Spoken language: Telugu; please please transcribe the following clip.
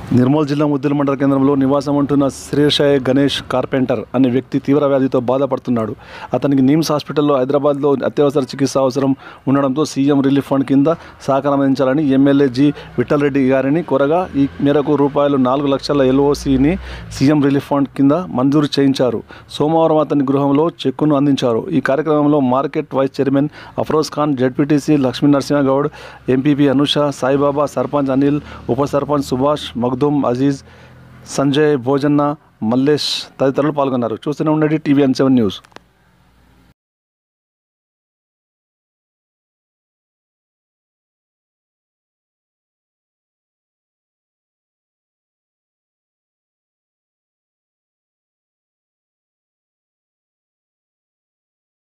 నిర్మల్ జిల్లా ముద్దుల మండల కేంద్రంలో నివాసం ఉంటున్న శ్రీషయ గణేష్ కార్పెంటర్ అనే వ్యక్తి తీవ్ర వ్యాధితో బాధపడుతున్నాడు అతనికి నిమ్స్ హాస్పిటల్లో హైదరాబాద్లో అత్యవసర చికిత్స అవసరం ఉండడంతో సీఎం రిలీఫ్ ఫండ్ కింద సహకారం అందించాలని ఎమ్మెల్యే జి విఠలరెడ్డి గారిని కోరగా ఈ మేరకు రూపాయలు నాలుగు లక్షల ఎల్ఓసిని సీఎం రిలీఫ్ ఫండ్ కింద మంజూరు చేయించారు సోమవారం అతని గృహంలో చెక్కును అందించారు ఈ కార్యక్రమంలో market vice chairman Afroz Khan ZPTC Lakshmi Narasimha Goud MPP Anusha Saibaba sarpanch Anil ఉప సర్పంచ్ సుభాష్ మగ్దుమ్ అజీజ్ సంజయ్ భోజన్న మల్లేష్ తదితరులు పాల్గొన్నారు చూస్తూనే ఉండండి టీవీ ఎన్ సెవెన్ న్యూస్